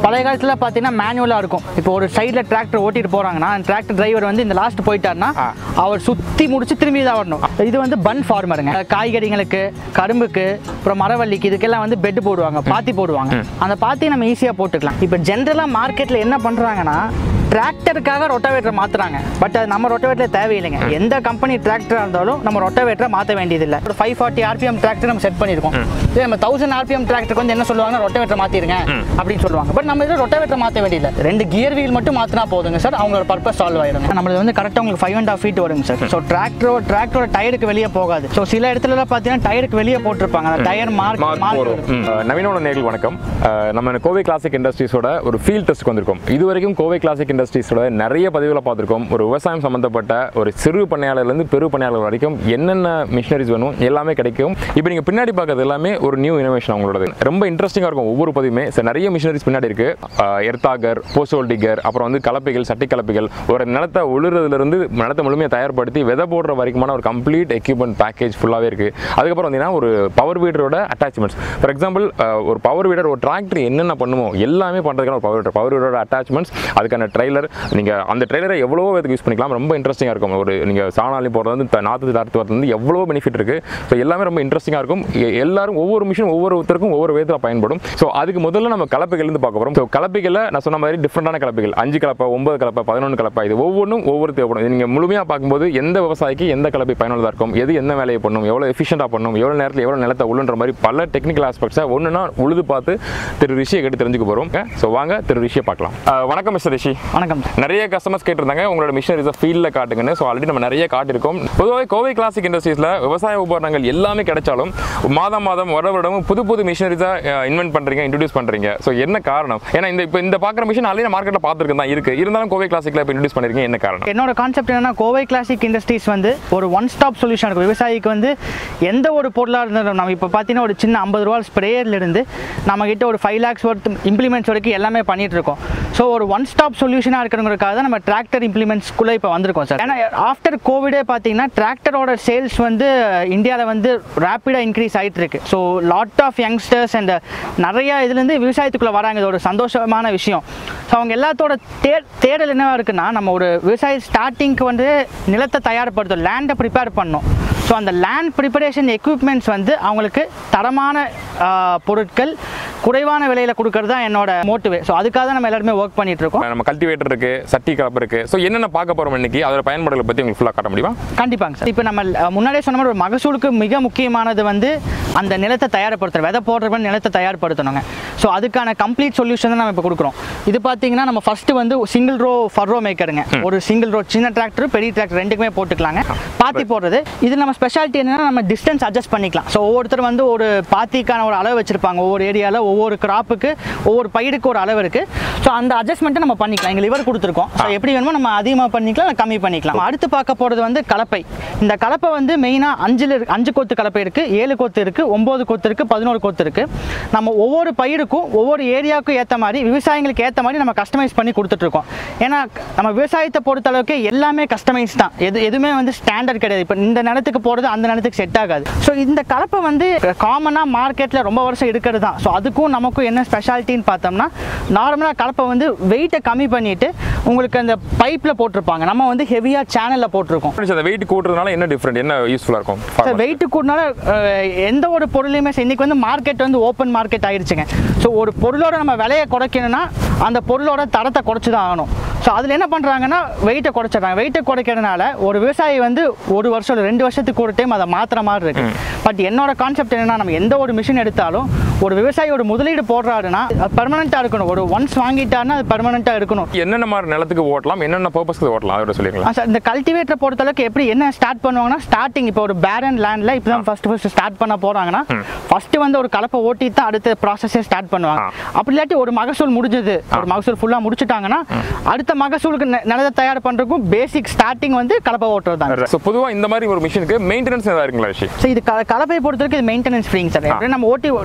பழைய காலத்தில் பார்த்தீங்கன்னா மேனுவலாக இருக்கும் இப்போ ஒரு சைடில் டிராக்டர் ஓட்டிட்டு போகிறாங்கன்னா அந்த டிராக்டர் டிரைவர் வந்து இந்த லாஸ்ட் போயிட்டாருன்னா அவர் சுற்றி முடிச்சு திரும்பி தான் வரணும் இது வந்து பன் ஃபார்மருங்க காய்கறிகளுக்கு கரும்புக்கு அப்புறம் மரவள்ளிக்கு இதுக்கெல்லாம் வந்து பெட் போடுவாங்க பாத்தி போடுவாங்க அந்த பாத்தி நம்ம ஈஸியாக போட்டுக்கலாம் இப்போ ஜென்ரலாக மார்க்கெட்டில் என்ன பண்ணுறாங்கன்னா டிராக்டருக்காக ரொட்டவேட்டர் மாத்துறாங்க பட் அது நம்ம ரொட்டவேட்டர் தேவையில்லைங்க எந்த கம்பெனி டிராக்டராக இருந்தாலும் நம்ம ரொட்டவேட்டரை மாற்ற வேண்டியதில்லை ஒரு ஃபைவ் ஃபார்ட்டி ஆர்பிஎம் டிராக்டர் நம்ம செட் பண்ணியிருக்கோம் இதே நம்ம தௌசண்ட் ஆர்பிஎம் டிராக்டருக்கு வந்து என்ன சொல்லுவாங்கன்னா ரொட்டவேட்டர் மாற்றிருங்க அப்படின்னு சொல்லுவாங்க பட் நம்ம இதில் ரொட்டவேட்டர் மாற்ற வேண்டியதில்லை ரெண்டு கியர் வீல் மட்டும் மாற்றினா போதுங்க சார் அவங்களோட பர்பஸ் சால்வ் ஆயிடுங்க நம்மளது வந்து கரெக்டாக உங்களுக்கு ஃபைவ் அண்ட் ஆஃப் ஃபீட் வருங்க சார் ஸோ டிராக்டரோ டிராக்டரோட டயருக்கு வெளியே போகாது ஸோ சில இடத்துலலாம் பார்த்தீங்கன்னா டயருக்கு வெளியே போட்டிருப்பாங்க அந்த டயர் மார்க் மார்க் மார்க் போகிறோம் நவீனோட நேரில் வணக்கம் அஹ் நம்ம கோவை கிளாசிக் இண்டஸ்ட்ரீஸோட ஒரு ஃபீல்ட் டெஸ்ட் வந்திருக்கோம் இது வரைக்கும் கோவை கிளாசிக் இண்டஸ்ட்ரீஸோட நிறைய பதிவுகளை பார்த்துருக்கோம் ஒரு விவசாயம் சம்மந்தப்பட்ட ஒரு சிறு பண்ணையாளர்லேருந்து பெரு பண்ணையாளர் வரைக்கும் என்னென்ன மிஷினரிஸ் வேணும் எல்லாமே கிடைக்கும் இப்போ நீங்கள் பின்னாடி பார்க்கறது எல்லாமே ஒரு நியூ இனோவேஷன் அவங்களோடது ரொம்ப இன்ட்ரெஸ்டிங்காக இருக்கும் ஒவ்வொரு பதிவுமே சரி நிறைய மிஷினரிஸ் பின்னாடி இருக்கு எர்த்தாகர் போஸ்டோல் டிகர் அப்புறம் வந்து கலப்பைகள் சட்டி கலப்பைகள் ஒரு நிலத்தை உழுறதுலேருந்து நிலத்தை முழுமையாக தயார்படுத்தி விதை போடுற வரைக்குமான ஒரு கம்ப்ளீட் எக்யூப்மெண்ட் பேக்கேஜ் ஃபுல்லாகவே இருக்குது அதுக்கப்புறம் பார்த்தீங்கன்னா ஒரு பவர் வீடரோட அட்டாச்மெண்ட்ஸ் ஃபார் எக்ஸாம்பிள் ஒரு பவர் வீடர் ஒரு டிராக்டர் என்னென்ன பண்ணுமோ எல்லாமே பண்ணுறதுக்கான ஒரு பவர் வீடர் பவர் வீடரோட அட்டாச்மெண்ட்ஸ் அதுக்கான ட்ரைலர் நீங்கள் அந்த ட்ரைலரை எவ்வளோ இதுக்கு யூஸ் பண்ணிக்கலாம் ரொம்ப இன்ட்ரெஸ்டிங்காக இருக்கும் ஒரு நீங்கள் சாணாலி போடுறது வந்து த- நாற்று தார்த்து வரது வந்து எவ்வளோ பெனிஃபிட் இருக்குது ஸோ எல்லாமே ரொம்ப இன்ட்ரெஸ்டிங்காக இருக்கும் எ- எல்லாரும் ஒவ்வொரு மிஷின் ஒவ்வொருத்தருக்கும் ஒவ்வொரு விதத்தில் பயன்படும் ஸோ அதுக்கு முதல்ல நம்ம கலப்பைகள்லேருந்து பார்க்க போகிறோம் ஸோ கலப்பைகளில் நான் சொன்ன மாதிரி டிஃப்ரெண்டான கலப்பைகள் அஞ்சு கலப்பை ஒன்பது கலப்பை பதினொன்று கலப்பை இது ஒவ்வொன்றும் ஒவ்வொரு தேவைப்படும் இது நீங்கள் முழுமையாக பார்க்கும்போது எந்த விவசாயிக்கு எந்த கலப்பை பயனுள்ளதாக இருக்கும் எது என்ன வேலையை பண்ணும் எவ்வளோ எஃபிஷியண்டாக பண்ணும் எவ்வளோ நேரத்தில் எவ்வளோ நிலத்தை உழுன்ற மாதிரி பல டெக்னிக்கல் ஆஸ்பெக்ட்ஸை ஒன்றுனா உழுது பார்த்து திரு ரிஷியை கேட்டு தெரிஞ்சுக்க போகிறோம் ஸோ வாங்க திரு ரிஷியை பார்க்கலாம் அஹ் வணக்கம் மிஸ்டர் ரிஷி வணக்கம் நிறைய கஸ்டமர்ஸ் கேட்டிருந்தாங்க உங்களோட மிஷினரிஸை ஃபீல்டில் காட்டுங்கன்னு ஸோ ஆல்ரெடி நம்ம நிறைய காட்டியிருக்கோம் பொதுவாக கோவை கிளாசிக் இண்டஸ்ட்ரீஸில் விவசாய உபகரணங்கள் எல்லாமே கிடைச்சாலும் மாதம் மாதம் வர வருடமும் புது புது மிஷினரிஸாக இன்வென்ட் பண்ணுறீங்க இன்ட்ரடியூஸ் பண்ணுறீங்க ஸோ என்ன காரணம் ஏன்னா இந்த இப்போ இந்த பார்க்குற மிஷின் ஆல்ரெடி மார்க்கெட்டில் பார்த்துருக்கு தான் இருக்குது இருந்தாலும் கோவை கிளாசிக்கில் இப்போ இன்ட்ரடியூஸ் பண்ணிருக்கீங்க என்ன காரணம் என்னோட கான்செப்ட் என்னன்னா கோவை கிளாசிக் இண்டஸ்ட்ரீஸ் வந்து ஒரு ஒன் ஸ்டாப் சொல்யூஷன் இருக்கும் விவசாயிக்கு வந்து எந்த ஒரு பொருளாக இருந்தாலும் நம்ம இப்போ பார்த்தீங்கன்னா ஒரு சின்ன ஐம்பது ரூபா ஸ்ப்ரேயர்ல இருந்து நம்ம கிட்ட ஒரு ஃபைவ் லேக்ஸ் ஒர்த் இம்ப்ளிமெண்ட்ஸ் வரைக்கும் எல்லாமே பண்ணிட்டு இருக்கோம் ஸோ ஒரு ஒன் ஸ்டாப் சொல்யூஷனாக இருக்கிறவங்களுக்காக தான் நம்ம டிராக்டர் இம்ப்ளிமெண்ட்ஸ்குள்ளே இப்போ வந்திருக்கோம் சார் ஏன்னா ஆஃப்டர் கோவிடே பார்த்தீங்கன்னா டிராக்டரோட சேல்ஸ் வந்து இந்தியாவில் வந்து ரேப்பிடாக இன்க்ரீஸ் ஆகிட்டு இருக்கு so lot of youngsters and நிறைய இதுலேருந்து விவசாயத்துக்குள்ளே வராங்க இது ஒரு சந்தோஷமான விஷயம் ஸோ அவங்க எல்லாத்தோட தே தேடல் என்னவா இருக்குன்னா நம்ம ஒரு விவசாய ஸ்டார்டிங்க்கு வந்து நிலத்தை தயார்படுத்தும் லேண்டை ப்ரிப்பேர் பண்ணணும் ஸோ அந்த லேண்ட் ப்ரிப்பரேஷன் எக்யூப்மெண்ட்ஸ் வந்து அவங்களுக்கு தரமான ஆ, பொருட்கள் குறைவான விலையில் கொடுக்கறது தான் என்னோட மோட்டிவே ஸோ அதுக்காக தான் நம்ம எல்லாருமே ஒர்க் பண்ணிட்டு இருக்கோம் நம்ம கல்டிவேட்டர் இருக்கு சட்டி கலப்பு இருக்கு ஸோ என்னென்ன பார்க்க போகிறோம் இன்னைக்கு அதோட பயன்பாடுகளை பற்றி உங்களுக்கு ஃபுல்லாக காட்ட முடியுமா கண்டிப்பாங்க சார் இப்போ நம்ம அஹ், முன்னாடியே சொன்ன மாதிரி ஒரு மகசூலுக்கு மிக முக்கியமானது வந்து அந்த நிலத்தை தயார்படுத்துறது விதை போடுறப்ப நிலத்தை தயார்படுத்தணுங்க ஸோ அதுக்கான கம்ப்ளீட் சொல்யூஷன் தான் நம்ம இப்போ கொடுக்குறோம் இது பார்த்தீங்கன்னா நம்ம ஃபர்ஸ்ட் வந்து சிங்கிள் ரோ ஃபர்ரோ மேக்கருங்க ஒரு சிங்கிள் ரோ சின்ன டிராக்டர் பெரிய டிராக்டர் ரெண்டுக்குமே போட்டுக்கலாங்க பாத்தி போடுறது இது நம்ம ஸ்பெஷாலிட்டி என்னன்னா நம்ம டிஸ்டன்ஸ் அட்ஜஸ்ட் பண்ணிக்கலாம் ஸோ ஒவ்வொருத்தர் வந்து ஒரு பாத்திக்கான ஒரு அளவு வச்சிருப்பாங்க ஒவ்வொரு ஏரியாவில் ஒவ்வொரு கிராப்புக்கு ஒவ்வொரு பயிருக்கு ஒரு அளவு இருக்கு ஸோ அந்த அட்ஜஸ்ட்மெண்ட்டை நம்ம பண்ணிக்கலாம் எங்க லிவர் கொடுத்துருக்கோம் ஸோ எப்படி வேணுமோ நம்ம அதிகமாக பண்ணிக்கலாம் இல்லை கம்மி பண்ணிக்கலாம் அடுத்து பார்க்க போகிறது வந்து கலப்பை இந்த கலப்பை வந்து மெயினாக அஞ்சில் இருக்கு அஞ்சு கொத்து கலப்பை இருக்குது ஏழு கொத்து இருக்குது ஒம்பது கொத்து இருக்குது பதினோரு கொத்து இருக்குது நம்ம ஒவ்வொரு பயிருக்கும் ஒவ்வொரு ஏரியாவுக்கும் ஏற்ற மாதிரி விவசாயிங்களுக்கு ஏற்ற மாதிரி நம்ம கஸ்டமைஸ் பண்ணி கொடுத்துட்ருக்கோம் ஏன்னா நம்ம விவசாயத்தை பொறுத்த அளவுக்கு எல்லாமே கஸ்டமைஸ் தான் எது எதுவுமே வந்து ஸ்டாண்டர்ட் கிடையாது இப்போ இந்த நிலத்துக்கு போகிறது அந்த நிலத்துக்கு செட் ஆகாது ஸோ இந்த கலப்பை வந்து காமனாக மார்க்கெட்டில் ரொம்ப வருஷம் இருக்கிறது தான் ஸோ அதுக்கும் நமக்கும் என்ன ஸ்பெஷாலிட்டின்னு பார்த்தோம்னா நார்மலாக கலப்பை வந்து வெயிட்டை கம்மி பண்ணிட்டு உங்களுக்கு அந்த பைப்பில் போட்டிருப்பாங்க நம்ம வந்து ஹெவியாக சேனலில் போட்டிருக்கோம் அந்த வெயிட் கூட்டுறதுனால என்ன டிஃப்ரெண்ட் என்ன யூஸ்ஃபுல்லாக இருக்கும் சார் வெயிட் கூடனால எந்த ஒரு பொருளையுமே சரி, இன்னைக்கு வந்து மார்க்கெட் வந்து ஓப்பன் மார்க்கெட் ஆயிடுச்சுங்க ஸோ ஒரு பொருளோட நம்ம விலையை குறைக்கணும்னா அந்த பொருளோட தரத்தை குறைச்சி தான் ஆகணும் ஸோ அதில் என்ன பண்ணுறாங்கன்னா வெயிட்டை குறைச்சிடுறாங்க வெயிட்டை குறைக்கிறதுனால ஒரு விவசாயி வந்து ஒரு வருஷம் இல்லை ரெண்டு வருஷத்துக்கு ஒரு டைம் அதை மாற்றுற மாதிரி இருக்கு பட் என்னோட கான்செப்ட் என்னன்னா நம்ம எந்த ஒரு மிஷின் எடுத்தாலும் ஒரு விவசாயி ஒரு முதலீடு போடுறாருன்னா பர்மனெண்ட்டாக இருக்கணும் ஒரு ஒன்ஸ் வாங்கிட்டாருன்னா அது பர்மனெண்ட்டாக இருக்கணும் என்னென்ன மாதிரி நிலத்துக்கு ஓட்டலாம் என்னென்ன பர்பஸ்க்கு ஓட்டலாம் அதோட சொல்லிங்களா ஆ சார் இந்த கல்டிவேட்டரை பொறுத்தளவுக்கு எப்படி என்ன ஸ்டார்ட் பண்ணுவாங்கன்னா ஸ்டார்டிங் இப்போ ஒரு பேரன் லேண்டில் இப்போ தான் ஃபர்ஸ்ட் ஃபர்ஸ்ட் ஸ்டார்ட் பண்ண போகிறாங்கன்னா ஃபர்ஸ்ட் வந்து ஒரு கலப்பை ஓட்டி தான் அடுத்த ப்ராசஸே ஸ்டார்ட் பண்ணுவாங்க அப்படி இல்லாட்டி ஒரு மகசூல் முடிஞ்சது ஒரு மகசூல் ஃபுல்லாக முடிச்சுட்டாங்கன்னா அடுத்த மகசூலுக்கு நெ- நிலத்தை தயார் பண்ணுறதுக்கும் பேசிக் ஸ்டார்டிங் வந்து கலப்பை ஓட்டுறது தான் ஸோ பொதுவாக இந்த மாதிரி ஒரு மிஷினுக்கு மெயின்டெனன்ஸ் ஏதாவது இருக்குங்களா ரிஷி ஸோ இது க கலப்பை பொறுத்தவரைக்கும் இது மெயின்டெனன்ஸ் ஃப்ரீங்க சார் எப்படி நம்ம ஓட்டி ரெகுலராக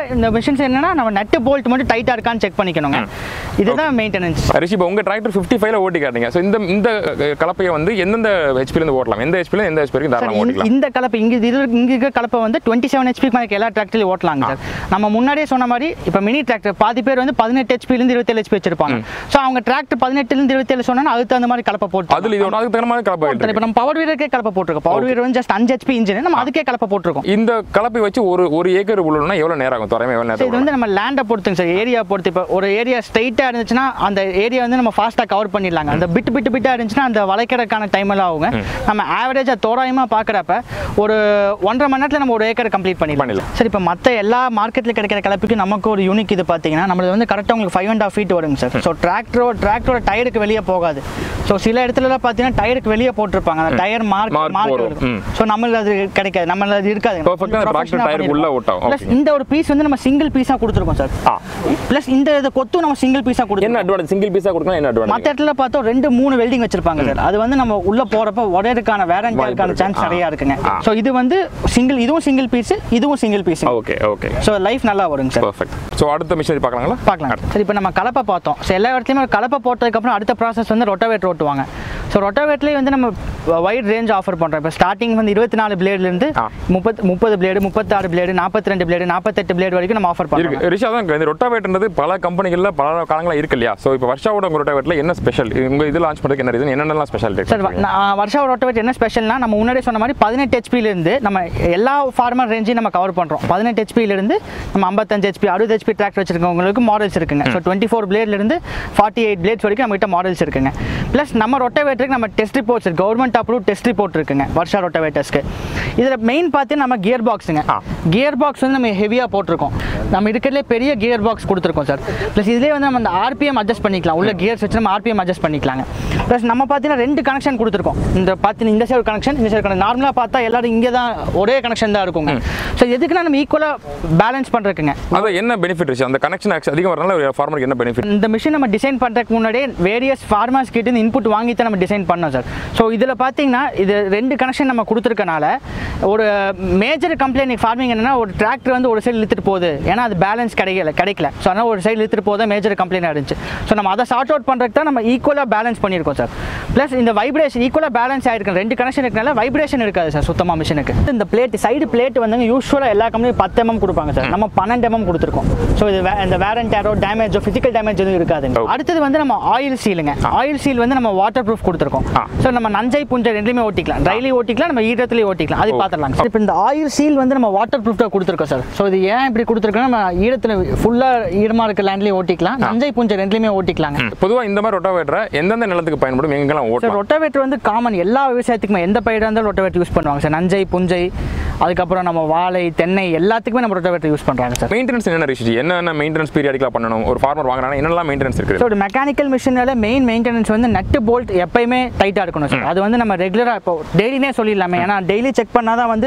இந்த மிஷின்ஸ் என்னன்னா நம்ம நட்டு போல்ட் மட்டும் டைட்டாக இருக்கான்னு செக் பண்ணிக்கணுங்க இதுதான் மெயின்டெனன்ஸ் ரிஷி இப்போ உங்கள் டிராக்டர் ஃபிஃப்டி ஃபைவ்ல ஓட்டி காட்டுங்க ஸோ இந்த இந்த அஹ், கலப்பையை வந்து எந்தெந்த ஹெச்பிலேருந்து ஓட்டலாம் எந்த ஹெச்பில எந்த ஹெச்பி வரைக்கும் சார் தாராளமாக இந்த- ஓட்டிக்கலாம் இந்த கலப்பை இங்க இது இங்க இருக்க கலப்பை வந்து டுவெண்ட்டி செவன் ஹெச்பி மேலே எல்லா டிராக்டர்லையும் ஓட்டலாங்க சார் நம்ம முன்னாடியே சொன்ன மாதிரி இப்போ மினி டிராக்டர் பாதி பேர் வந்து பதினெட்டு ஹெச்பிலேருந்து இருபத்தேழு ஹெச்பி வச்சிருப்பாங்க ஸோ அவங்க டிராக்டர் பதினெட்டுலேருந்து இருபத்தேழு சொன்னா அதுக்கு தகுந்த மாதிரி கலப்பை போட்டு அதில் இதோட அதுக்கு தகுந்த மாதிரி கலப்பை இருக்கு. இப்போ நம்ம பவர் வீரருக்கே கலப்பை போட்டிருக்கோம் பவர் வீரர் வந்து ஜஸ்ட் அஞ்சு ஹெச்பி இன்ஜின் நம்ம அதுக்கே கலப்பை போட்டிருக்கோம் இந்த கலப்பை வச்சு ஒரு ஒரு ஏக்கர் உள்ள எவ்வளோ நேரம் ஆகும் தோராயமா எவ்வளோ So, நேரம் இது வந்து நம்ம லேண்டை பொறுத்துங்க சார் ஏரியா பொறுத்து இப்போ ஒரு ஏரியா ஸ்ட்ரைட்டாக இருந்துச்சுன்னா அந்த ஏரியா வந்து நம்ம ஃபாஸ்ட்டாக கவர் பண்ணிடலாங்க அந்த பிட்டு பிட்டு பிட்டாக இருந்துச்சுன்னா அந்த வளைக்கிறதுக்கான டைம் எல்லாம் ஆகுங்க நம்ம ஆவரேஜாக தோராயமாக பார்க்குறப்ப ஒரு ஒன்றரை மணி நேரத்தில் நம்ம ஒரு ஏக்கரை கம்ப்ளீட் பண்ணிடலாம் பண்ணிடலாம். சார் இப்போ மற்ற எல்லா மார்க்கெட்டில் கிடைக்கிற கலப்புக்கு நமக்கு ஒரு யூனிக் இது பார்த்தீங்கன்னா நம்மளது வந்து கரெக்டாக உங்களுக்கு ஃபைவ் அண்ட் ஆஃப் ஃபீட் வருங்க சார் ஸோ டிராக்டரோ டிராக்டரோட டயருக்கு வெளியே போகாது ஸோ சில இடத்துலலாம் பார்த்தீங்கன்னா டயருக்கு வெளியே போட்டிருப்பாங்க அந்த டயர் மார்க் Mark மார்க் போடும். இருக்கும் ம். ஸோ நம்மளுக்கு அது கிடைக்காது நம்மளது அது இருக்காது Perfect ஆ அந்த tractor tire க்கு உள்ள ஓட்டம். Plus Okay. இந்த ஒரு பீஸ் வந்து நம்ம சிங்கிள் பீஸாக கொடுத்துருக்கோம் சார் ஆ ப்ளஸ் இந்த இதை கொத்தும் நம்ம சிங்கிள் பீஸாக என்ன கொடுத்துருக்கோம் அட்வான்டேஜ் சிங்கிள் பீஸாக கொடுக்கலாம் என்ன மற்ற அட்வான்டேஜ் இடத்துல பார்த்தோம் ரெண்டு மூணு வெல்டிங் வச்சிருப்பாங்க சார் அது வந்து நம்ம உள்ள போறப்ப உடையறதுக்கான வேரண்டிக்கான இருக்கு. சான்ஸ் ஆ. நிறைய இருக்குங்க ஆ. ஸோ இது வந்து சிங்கிள் இதுவும் சிங்கிள் பீஸ் இதுவும் single piece okay okay so life நல்லா வருங்க சார் பர்ஃபெக்ட் ஸோ அடுத்த மிஷினரி பார்க்கலாங்களா பார்க்கலாம் சரி இப்போ நம்ம கலப்பை பார்த்தோம் ஸோ எல்லா இடத்துலையுமே ஒரு கலப்பை போட்டதுக்கப்புறம் அடுத்த ப்ராசஸ் வந்து ரொட்டவேட் ஓட்டுவாங்க ஸோ ரொட்டவேட்லேயே வந்து நம்ம வைட் ரேஞ்ச் ஆஃபர் பண்ணுறோம் இப்போ ஸ்டார்டிங் வந்து இருபத்தி நாலு பிளேட்லேருந்து ஆ. முப்பத் முப்பது பிளேடு முப்பத்தாறு பிளேடு நாற்பத்தி ரெண்டு பிளேடு நாற்பத்தெட்டு பிளேடு வரைக்கும் நம்ம ஆஃபர் பண்ணுறோம் இருக்கு ரிஷா தான் இந்த ரொட்டாவேட்ன்றது பல கம்பெனிகளில் பல காலங்களா இருக்கு இல்லையா ஸோ இப்போ வருஷாவோட உங்க ரொட்டாவேட்டில் என்ன ஸ்பெஷல் உங்க இது லான்ச் பண்ணுறதுக்கு என்ன ரீசன் என்னென்னலாம் ஸ்பெஷல் சார் வ- நான் வருஷா ரொட்டவேட் என்ன ஸ்பெஷல்னா நம்ம முன்னாடி சொன்ன மாதிரி பதினெட்டு ஹெச்பிலேருந்து நம்ம எல்லா ஃபார்மர் ரேஞ்சையும் நம்ம கவர் பண்ணுறோம் பதினெட்டு ஹெச்பிலேருந்து நம்ம ஐம்பத்தஞ்சு ஹெச்பி அறுபது ஹெச்பி டிராக்டர் வச்சிருக்கவங்களுக்கு மாடல்ஸ் இருக்குங்க ஸோ டுவெண்ட்டி ஃபோர் பிளேட்லேருந்து ஃபார்ட்டி எயிட் பிளேட்ஸ் வரைக்கும் நம்மகிட்ட மாடல்ஸ் இருக்குங்க ப்ளஸ் நம்ம ரொட்டவேட்டருக்கு நம்ம டெஸ்ட் ரிப்போர்ட்ஸ் இருக்கு கவர்மெண்ட் அப்ரூவ் டெஸ்ட் ரிப்போர்ட் இருக்குங்க வருஷா ரொட்டவேட்டர்ஸ்க்கு இதில் மெயின் பார்த்து நம்ம கியர் பாக்ஸுங்க ஆ. கியர் பாக்ஸ் வந்து நம்ம ஹெவியாக போட்டிருக்கோம் நம்ம இருக்கிறதுலே பெரிய கியர் பாக்ஸ் கொடுத்துருக்கோம் சார் ப்ளஸ் இதுலேயே வந்து நம்ம அந்த ஆர்பிஎம் அட்ஜஸ்ட் பண்ணிக்கலாம் உள்ள கியர்ஸ் வச்சு நம்ம ஆர்பிஎம் அட்ஜஸ்ட் பண்ணிக்கலாங்க ப்ளஸ் நம்ம பார்த்தீங்கன்னா ரெண்டு கனெக்ஷன் கொடுத்துருக்கோம் இந்த பார்த்தீங்கன்னா இந்த சைடு கனெக்ஷன் இந்த சைடு கனெக்ஷன் நார்மலாக பார்த்தா எல்லாரும் இங்கே தான் ஒரே கனெக்ஷன் தான் இருக்குங்க ஸோ எதுக்குன்னா நம்ம ஈக்குவலாக பேலன்ஸ் பண்ணுறதுக்குங்க அது என்ன பெனிஃபிட் ரிஷா அந்த கனெக்ஷன் அதிகம் வரனால ஒரு ஃபார்மருக்கு என்ன பெனிஃபிட் இந்த மிஷின் நம்ம டிசைன் பண்ணுறதுக்கு முன்னாடியே வேரியஸ் ஃபார்மர்ஸ் கிட்ட இருந்து இன்புட் வாங்கி தான் நம்ம டிசைன் பண்ணோம் சார் ஸோ இதில் பார்த்தீங்கன்னா இது ரெண்டு கனெக்ஷன் நம்ம கொடுத்துருக்கனால ஒரு மேஜர் கம்ப்ளைண்ட் ஃபார்மிங் என்னன்னா ஒரு டிராக்டர் வந்து ஒரு சைடு இழுத்துட்டு போகுது ஏன்னா அது பேலன்ஸ் கிடைக்கல கிடைக்கல ஸோ அதனால் ஒரு சைடு இழுத்துட்டு போதா மேஜர் கம்ப்ளைண்ட் இருந்துச்சு ஸோ நம்ம அதை சார்ட் அவுட் பண்ணுறதுக்கு தான் நம்ம ஈக்குவலாக பேலன்ஸ் பண்ணியிருக்கோம் சார் ப்ளஸ் இந்த வைப்ரேஷன் ஈக்குவலாக பேலன்ஸ் ஆயிருக்கு ரெண்டு கனெக்ஷன் இருக்கனால வைப்ரேஷன் இருக்காது சார் சுத்தமாக மிஷினுக்கு இந்த பிளேட் சைடு பிளேட் வந்து யூஸ்வலாக எல்லா கம்பெனியும் பத்து எம்எம் கொடுப்பாங்க சார் நம்ம பன்னெண்டு எம்எம் கொடுத்துருக்கோம் ஸோ இது வே- இந்த வேரண்ட் ஏரோ டேமேஜோ ஃபிசிக்கல் டேமேஜ் எதுவும் இருக்காதுங்க Okay. அடுத்தது வந்து நம்ம ஆயில் சீலுங்க ஆயில் சீல் வந்து நம்ம வாட்டர் ப்ரூஃப் கொடுத்துருக்கோம் ஆ. ஸோ நம்ம நஞ்சை புஞ்சை ரெண்டுலையுமே ஓட்டிக்கலாம் ட்ரைலி ஓட்டிக்கலாம் நம்ம ஈரத்துலேயும் ஓட்டிக்கலாம் அது ஓ. பார்த்துடலாம் சார் இப்போ இந்த ஆயில் சீல் வந்து நம்ம வாட்டர் ப்ரூஃப் தான் கொடுத்துருக்கோம் சார் ஸோ இது ஏன் இப்படி கொடுத்துருக்கோம் நம்ம ஈரத்தில் ஃபுல்லாக ஈரமாக இருக்க லேண்ட்லேயும் ஓட்டிக்கலாம் நஞ்சை புஞ்சை ரெண்டுலையுமே ஓட்டிக்கலாங்க பொதுவாக இந்த மாதிரி ரொட்டாவேட்டரை எந்தெந்த நிலத்துக்கு பயன்படும் எங்கெல்லாம் சார் ஓட்டலாம் ரொட்டவேட்டர் வந்து காமன் எல்லா விவசாயத்துக்குமே எந்த பயிராக இருந்தாலும் ரொட்டவேட்டர் யூஸ் பண்ணுவாங்க சார் நஞ்சை புஞ்சை அதுக்கப்புறம் நம்ம வாழை தென்னை எல்லாத்துக்குமே நம்ம ரொட்டவேட்டர் யூஸ் பண்ணுறாங்க சார் மெயின்டெனன்ஸ் என்ன ரிஷி என்னென்ன மெயின்டெனன்ஸ் பீரியாடிக்கலாக பண்ணணும் ஒரு ஃபார்மர் வாங்குறாங்க என்னெல்லாம் மெயின்டெனன்ஸ் இருக்குது ஸோ ஒரு மெக்கானிக்கல் மிஷினால மெயின் மெயின்டெனன்ஸ் வந்து நட்டு போல்ட் எப்பயுமே டைட்டாக இருக்கணும் சார் அது வந்து நம்ம ரெகுலராக இப்போ டெய்லினே சொல்லிடலாமே ஏன்னா டெய்லி செக் பண்ணால் தான் வந்து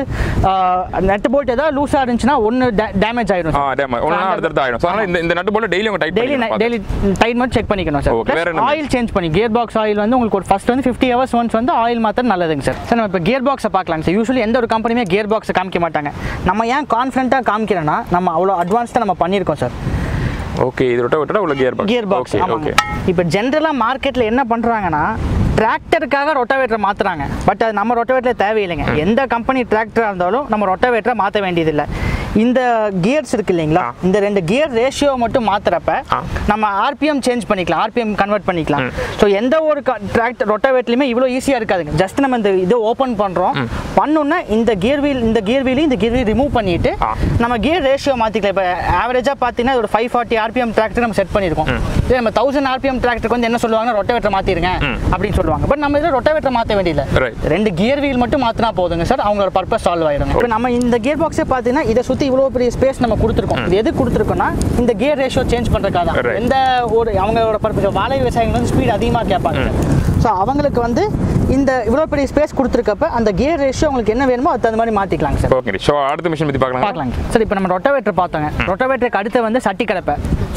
நட்டு போல்ட் ஏதாவது லூஸாக இருந்துச்சுன்னா ஒன்று டேமேஜ் ஆயிடும் ஆ டேம் ஒன்று அடுத்தடுத்து ஆகிடும் ஸோ அதனால் இந்த இந்த நட்டு போல டெய்லி உங்க டைட் டெய்லி பண்ணி டெய்லி டைட் மட்டும் செக் பண்ணிக்கணும் சார் Okay, வேற என்ன? ஆயில் சேஞ்ச் பண்ணி கியர் பாக்ஸ் ஆயில் வந்து உங்களுக்கு ஒரு ஃபர்ஸ்ட் வந்து ஃபிஃப்டி ஹவர்ஸ் ஒன்ஸ் வந்து ஆயில் மாத்திரம் நல்லதுங்க சார் சார் நம்ம இப்போ கியர் பாக்ஸை பார்க்கலாம் சார் யூஸ்வலி எந்த ஒரு கம்பெனியுமே கியர் பாக்ஸை காமிக்க மாட்டாங்க நம்ம ஏன் கான்ஃபிடண்ட்டாக காமிக்கிறோன்னா நம்ம அவ்வளோ அட்வான்ஸ்டாக நம்ம பண்ணியிருக்கோம் சார் ஓகே இது ரொட்டாவேட்டரா உள்ள gear box gear box okay ஆமாங்க ஓகே இப்போ ஜென்ரலாக மார்க்கெட்டில் என்ன பண்ணுறாங்கன்னா டிராக்டருக்காக ரொட்டவேட்டர் மாற்றுறாங்க பட் அது நம்ம ரொட்டவேட்டர் தேவையில்லைங்க எந்த கம்பெனி டிராக்டராக இருந்தாலும் நம்ம ரொட்டவேட்டரை மாற்ற வேண்டியதில்லை இந்த கியர்ஸ் இருக்கு இல்லைங்களா இந்த ரெண்டு கியர் ரேஷியோ மட்டும் மாத்துறப்ப ஆ. நம்ம ஆர்பிஎம் சேஞ்ச் பண்ணிக்கலாம் ஆர்பிஎம் கன்வெர்ட் பண்ணிக்கலாம் ஸோ எந்த ஒரு டிராக்டர் ரொட்டவேட்லையுமே இவ்வளோ ஈஸியாக இருக்காதுங்க ஜஸ்ட் நம்ம இந்த இதை ஓப்பன் பண்ணுறோம் பண்ணோன்னா இந்த கியர் வீல் இந்த கியர் வீலையும் இந்த கியர் வீல் ரிமூவ் பண்ணிட்டு ஆ. நம்ம கியர் ரேஷியோ மாற்றிக்கலாம் இப்போ ஆவரேஜாக பார்த்தீங்கன்னா ஒரு ஃபைவ் ஃபார்ட்டி ஆர்பிஎம் டிராக்டர் நம்ம செட் பண்ணியிருக்கோம் இதே நம்ம தௌசண்ட் ஆர்பிஎம் டிராக்டருக்கு வந்து என்ன சொல்லுவாங்கன்னா ரொட்டவேட்டர் மாற்றிருங்க அப்படின்னு சொல்லுவாங்க பட் நம்ம இதில் ரொட்டவேட்டர் மாற்ற வேண்டியதில்லை Right. ரெண்டு கியர் வீல் மட்டும் மாற்றினா போதுங்க சார் அவங்களோட பர்பஸ் சால்வ் ஆயிடுங்க இப்போ நம்ம இந்த கியர் பாக்ஸே பார்த்தீங்கன்னா இதை சுற்றி இவ்வளோ பெரிய ஸ்பேஸ் நம்ம கொடுத்துருக்கோம் இது எது கொடுத்துருக்கோம்னா இந்த கியர் ரேஷியோ சேஞ்ச் பண்ணுறதுக்காக தான் Right. எந்த ஒரு அவங்களோட பர்பஸ் வாழை விவசாயிகள் வந்து ஸ்பீட் அதிகமாக கேட்பாங்க ஸோ அவங்களுக்கு வந்து இந்த இவ்வளோ பெரிய ஸ்பேஸ் கொடுத்துருக்கப்ப அந்த கியர் ரேஷியோ உங்களுக்கு என்ன வேணுமோ அது தகுந்த மாதிரி மாற்றிக்கலாங்க சார் ஓகே ஸோ அடுத்த மிஷின் பற்றி பார்க்கலாம் பார்க்கலாங்க சரி இப்போ நம்ம ரொட்டவேட்டர் பார்த்தோங்க ரொட்டவேட்டருக்கு அடுத்து வந்து சட்டி கலப்பை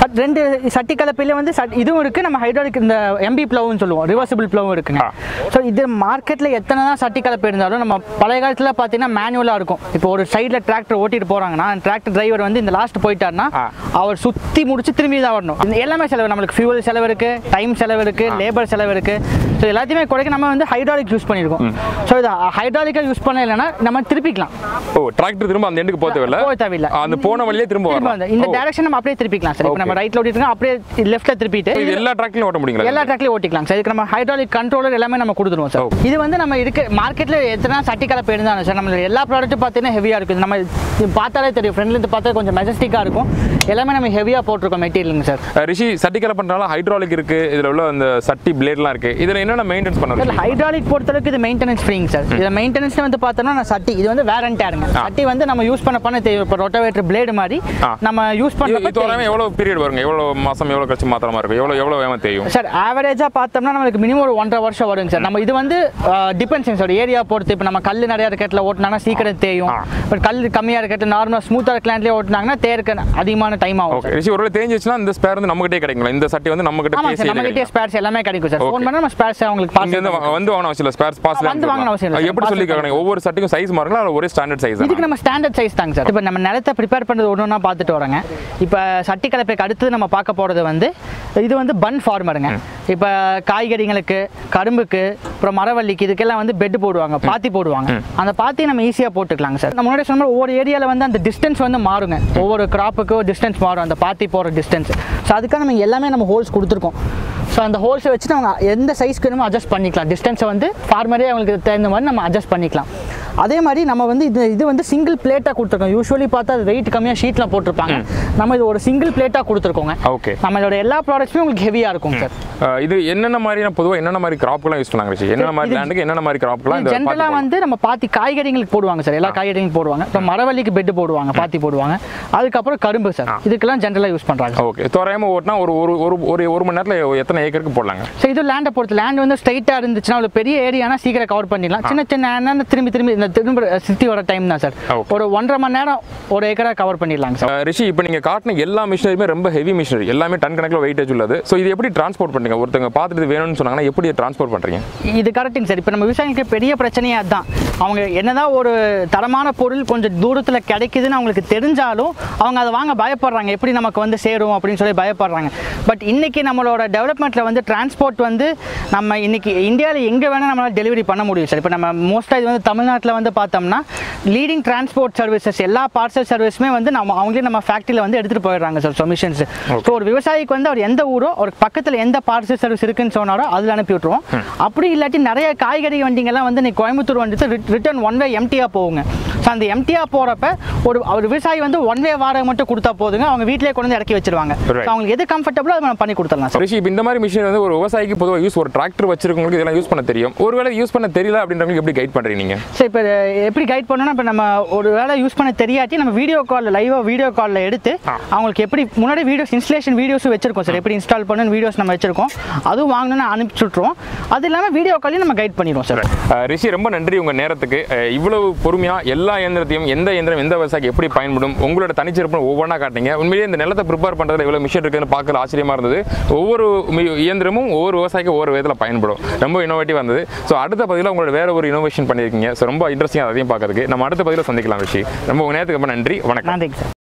சட் ரெண்டு சட்டி கலப்பையில வந்து சட் இதுவும் இருக்கு நம்ம ஹைட்ராலிக் இந்த எம்பி ப்ளவுன்னு சொல்லுவோம் ரிவர்சிபிள் ப்ளவும் இருக்குங்க ஆ. ஸோ இது மார்க்கெட்டில் எத்தனை தான் சட்டி கலப்பை இருந்தாலும் நம்ம பழைய காலத்தில் பார்த்தீங்கன்னா மேனுவலாக இருக்கும் இப்போ ஒரு சைடில் டிராக்டர் ஓட்டிட்டு போகிறாங்கன்னா டிராக்டர் டிரைவர் வந்து இந்த லாஸ்ட் போயிட்டாருன்னா ஆ. அவர் சுற்றி முடிச்சு திரும்பி தான் வரணும் இந்த எல்லாமே செலவு நம்மளுக்கு ஃபியூவல் செலவு இருக்கு டைம் செலவு இருக்கு லேபர் செலவு இருக்கு ஸோ எல்லாத்தையுமே குறைக்க நம்ம வந்து ஹைட்ராலிக் யூஸ் பண்ணியிருக்கோம் ஸோ இது ஹைட்ராலிக்காக யூஸ் பண்ண இல்லைன்னா நம்ம திருப்பிக்கலாம் ஓ டிராக்டர் திரும்ப அந்த எண்டுக்கு போக தேவையில்ல போக தேவையில்ல. அந்த போன வழியே திரும்ப திரும்ப வரலாம் வந்து இந்த ஓ. டைரக்ஷன் நம்ம அப்படியே திருப்பிக்கலாம் சார் இப்போ நம்ம ரைட்ல ஓட்டிட்டு இருக்கோம் அப்படியே லெஃப்ட்ல திருப்பிட்டு இது எல்லா ட்ராக்லையும் ஓட்ட முடியுங்களா எல்லா ட்ராக்லையும் ஓட்டிக்கலாம் சார் இதுக்கு நம்ம ஹைட்ராலிக் கண்ட்ரோலர் எல்லாமே நம்ம கொடுத்துருவோம் சார் Okay. இது வந்து நம்ம இருக்க மார்க்கெட்டில் எத்தனை சட்டி கலப்பை இருந்தாலும் சார் நம்ம எல்லா ப்ராடக்ட்டும் பார்த்தீங்கன்னா ஹெவியாக இருக்குது நம்ம இது பார்த்தாலே தெரியும் ஃப்ரெண்ட்லேருந்து பார்த்தா கொஞ்சம் மெஜஸ்டிக்காக இருக்கும் எல்லாமே நம்ம ஹெவியாக போட்டிருக்கோம் மெட்டீரியலுங்க சார் அஹ் ரிஷி சட்டி கலை பண்றதால ஹைட்ராலிக் இருக்கு இதுல உள்ள அந்த சட்டி பிளேட்லாம் இருக்கு இதுல என்னென்ன மெயின்டைன்ஸ் சார் பண்ணணும் ஹைட்ராலிக் பொறுத்தளவுக்கு இது மெயின்டெனன்ஸ் ஃப்ரீங்க சார் இதில் மெயின்டெனன்ஸ் வந்து பார்த்தோம்னா நான் சட்டி இது வந்து வேர் அண்ட் டேருங்க சட்டி வந்து நம்ம யூஸ் பண்ண பண்ண தெரியும் இப்போ ரொட்டவேட்டர் பிளேடு மாதிரி ஆ. நம்ம யூஸ் இது பண்ணுறப்ப தோராயமா எவ்வளவு பீரியட் வருங்க எவ்வளவு மாசம் எவ்வளவு கழிச்சு மாத்திரமா இருக்கும் எவ்வளவு எவ்வளவு வேகமா தெரியும் சார் ஆவரேஜாக பார்த்தோம்னா நமக்கு மினிமம் ஒரு ஒன்றரை வருஷம் வருங்க சார் நம்ம இது வந்து டிபெண்ட்ஸ் சார் ஏரியா பொறுத்து இப்போ நம்ம கல் நிறைய இருக்கட்டில் ஓட்டினாங்கன்னா சீக்கிரம் தேயும் ஆ. இப்போ கல் கம்மியாக இருக்கட்டு நார்மலாக ஸ்மூத்தாக கிளாண்ட்லேயே ஓட்டினாங்கன்னா தேர்க்க அதிகமான டைம் ஆகும் ஓகே ரிஷி ஒருவேளை தேஞ்சிச்சுன்னா இந்த ஸ்பேர் வந்து நம்ம கிட்டே கிடைக்குங்களா இந்த சட்டி வந்து நம்ம கிட்ட ஆமாம் சார் நம்ம கிட்டே ஸ்பேர்ஸ் எல்லாமே கிடைக்கும் சார் ஃபோன் பண்ணால் நம்ம ஸ்பேர்ஸ் அவங்களுக்கு இங்க இருந்து பார்த்து வ- வந்து வாங்கணும் அவசியம் இல்லை ஸ்பேர்ஸ் பாஸ் வந்து வாங்கணும் அவசியம் இல்லை. எப்படி சொல்லி Parcel கேட்கணும் ஒவ்வொரு சட்டிக்கும் சைஸ் மாறுங்களா அல்ல ஒரே ஸ்டாண்டர்ட் சைஸ் இதுக்கு நம்ம ஸ்டாண்டர்ட் சைஸ் தாங்க சார் இப்போ நம்ம நிலத்தை ப்ரிப்பேர் பண்ணுறது ஒன்று ஒன்றா பார்த்துட்டு வரோங்க இப்போ சட்டி கலப்பைக்கு அடுத்தது நம்ம பார்க்க போகிறது வந்து இது வந்து பன் ஃபார்மருங்க இப்போ காய்கறிகளுக்கு கரும்புக்கு அப்புறம் மரவள்ளிக்கு இதுக்கெல்லாம் வந்து பெட் போடுவாங்க பாத்தி போடுவாங்க அந்த பாத்தி நம்ம ஈஸியாக போட்டுக்கலாங்க சார் நம்ம முன்னாடி சொன்ன மாதிரி ஒவ்வொரு ஏரியாவில் வந்து அந்த டிஸ்டன்ஸ் வந்து மாறுங்க ஒவ்வொரு கிராப்புக்கு ஒரு டிஸ்டன்ஸ் மாறும் அந்த பாத்தி போகிற டிஸ்டன்ஸ் ஸோ அதுக்காக நம்ம எல்லாமே நம்ம ஹோல்ஸ் கொடுத்துருக்கோம் ஸோ அந்த ஹோல்ஸை வச்சு நம்ம எந்த சைஸ்க்கு வேணுமோ அட்ஜஸ்ட் பண்ணிக்கலாம் டிஸ்டன்ஸை வந்து ஃபார்மரே அவங்களுக்கு தகுந்த மாதிரி நம்ம அட்ஜஸ்ட் பண்ணிக்கலாம் அதே மாதிரி நம்ம வந்து இது இது வந்து சிங்கிள் பிளேட்டாக கொடுத்துருக்கோம் யூஸ்வலி பார்த்தா அது வெயிட் கம்மியாக ஷீட்டில் போட்டிருப்பாங்க நம்ம இது ஒரு சிங்கிள் பிளேட்டாக கொடுத்துருக்கோங்க ஓகே நம்மளோட எல்லா ப்ராடக்ட்ஸுமே உங்களுக்கு ஹெவியாக இருக்கும் சார் இது என்னென்ன மாதிரியான பொதுவாக என்னென்ன மாதிரி கிராப்லாம் யூஸ் பண்ணாங்க ரிஷி என்னென்ன மாதிரி இது- லேண்டுக்கு என்னென்ன மாதிரி கிராப்லாம் இந்த ஜென்ரலாக பாத்தி வந்து நம்ம பாத்தி காய்கறிங்களுக்கு போடுவாங்க சார் எல்லா காய்கறிகளுக்கும் போடுவாங்க இப்போ மரவள்ளிக்கு பெட் போடுவாங்க பாத்தி போடுவாங்க அதுக்கப்புறம் கரும்பு சார் இதுக்கெல்லாம் ஜென்ரலாக யூஸ் பண்ணுறாங்க ஓகே தோராயமா ஓட்டினா ஒரு ஒரு ஒரு ஒரு ஒரு மணி நேரத்தில் எத்தனை ஏக்கருக்கு போடலாங்க ஸோ இது லேண்டை பொறுத்து லேண்ட் வந்து ஸ்ட்ரைட்டாக இருந்துச்சுன்னா ஒரு பெரிய ஏரியானா சீக்கிரம் கவர் பண்ணிடலாம் சின்ன சின்ன என்னென்ன திரும்பி திரும்பி இந்த திரும்ப சுற்றி வர டைம் தான் சார் Okay. ஒரு ஒன்றரை மணி நேரம் ஒரு ஏக்கரா கவர் பண்ணிடலாங்க சார் அஹ் ரிஷி இப்போ நீங்கள் காட்டின எல்லா மிஷினரியுமே ரொம்ப ஹெவி மிஷினரி எல்லாமே டன் கணக்கில் வெயிட்டேஜ் உள்ளது ஸோ இது எப்படி டிரான்ஸ்போர்ட் பண்ணுறீங்க ஒருத்தங்க பார்த்துட்டு இது வேணும்னு சொன்னாங்கன்னா எப்படி டிரான்ஸ்போர்ட் பண்ணுறீங்க இது கரெக்டுங்க சார் இப்போ நம்ம விவசாயிகளுக்கு பெரிய பிரச்சனையே அதுதான் அவங்க என்னதான் ஒரு தரமான பொருள் கொஞ்சம் தூரத்தில் கிடைக்குதுன்னு அவங்களுக்கு தெரிஞ்சாலும் அவங்க அதை வாங்க பயப்படுறாங்க எப்படி நமக்கு வந்து சேரும் அப்படின்னு சொல்லி பயப்படுறாங்க பட் இன்னைக்கு நம்மளோட டெவலப்மெண்ட்டில் வந்து டிரான்ஸ்போர்ட் வந்து நம்ம இன்னைக்கு இந்தியாவில் எங்கே வேணால் நம்மளால் டெலிவரி பண்ண முடியும் சார் இப்போ நம்ம மோஸ்ட்டாக இது வந்து தமிழ்நாட்டில் வந்து பார்த்தோம்னா லீடிங் டிரான்ஸ்போர்ட் சர்வீசஸ் எல்லா பார்சல் சர்வீஸுமே வந்து நம்ம அவங்களே நம்ம ஃபேக்ட்ரியில் வந்து எடுத்துகிட்டு போயிடுறாங்க சார் சொமிஷன்ஸ் ஸோ ஒரு விவசாயிக்கு வந்து அவர் எந்த ஊரோ ஒரு பக்கத்தில் எந்த பார்சல் சர்வீஸ் இருக்குன்னு சொன்னாரோ அதில் அனுப்பி விட்ருவோம் அப்படி இல்லாட்டி நிறைய காய்கறி வண்டிங்கெல்லாம் வந்து இன்னைக்கு கோயம்புத்தூர் வந்துட்டு ரிட்டர்ன் ஒன் வே எம்டியாக போகுங்க ஸோ அந்த எம்டியாக போகிறப்ப ஒரு ஒரு விவசாயி வந்து ஒன் வே வாடகை மட்டும் கொடுத்தா போதுங்க அவங்க வீட்டிலே கொண்டு வந்து இறக்கி வச்சிருவாங்க Right. So அவங்களுக்கு எது கம்ஃபர்டபுளோ அதை நம்ம பண்ணி கொடுத்துடலாம் சார் ரிஷி இப்போ இந்த மாதிரி மிஷின் வந்து ஒரு விவசாயிக்கு பொதுவாக யூஸ் ஒரு டிராக்டர் வச்சிருக்கவங்களுக்கு இதெல்லாம் யூஸ் பண்ண தெரியும் ஒருவேளை யூஸ் பண்ண தெரியல அப்படின்றவங்களுக்கு எப்படி கைட் பண்ணுறீங்க நீங்கள் ஸோ இப்போ எப்படி கைட் பண்ணோம்னா இப்போ நம்ம ஒரு வேளை யூஸ் பண்ண தெரியாட்டி நம்ம வீடியோ காலில் லைவாக வீடியோ காலில் எடுத்து அவங்களுக்கு எப்படி முன்னாடி வீடியோஸ் இன்ஸ்டலேஷன் வீடியோஸும் வச்சிருக்கோம் சார் எப்படி இன்ஸ்டால் பண்ணு வீடியோஸ் நம்ம வச்சிருக்கோம் அதுவும் வாங்கணும்னு அனுப்பிச்சு விட்ருவோம் அது இல்லாமல் வீடியோ காலையும் நம்ம கைட் பண்ணிடுவோம் சார் அஹ் ரிஷி ரொம்ப நன்றி உங்கள் நேரத்துக்கு அஹ் இவ்வளவு பொறுமையாக எல்லா இயந்திரத்தையும் எந்த இயந்திரம் எந்த விவசாயிக்கு எப்படி பயன்படும் உங்களோட தனிச்சிறப்பு ஒவ்வொன்றா காட்டிங்க உண்மையிலேயே இந்த நிலத்தை ப்ரிப்பேர் பண்ணுறதுல இவ்வளோ மிஷின் இருக்குன்னு பார்க்கல ஆச்சரியமாக இருந்தது ஒவ்வொரு மி- இயந்திரமும் ஒவ்வொரு விவசாயிக்கு ஒவ்வொரு விதத்தில் பயன்படும் ரொம்ப இன்னோவேட்டிவாக இருந்தது ஸோ அடுத்த பதிவில் உங்களோட வேற ஒரு இனோவேஷன் பண்ணியிருக்கீங்க ஸோ ரொம்ப இன்ட்ரெஸ்டிங்காக அதையும் பார்க்கறதுக்கு நம்ம அடுத்த பதிவில் சந்திக்கலாம் ரிஷி ரொம்ப உங்கள் நேரத்துக்கு ரொம்ப நன்றி வணக்கம் நன்றிங்க சார்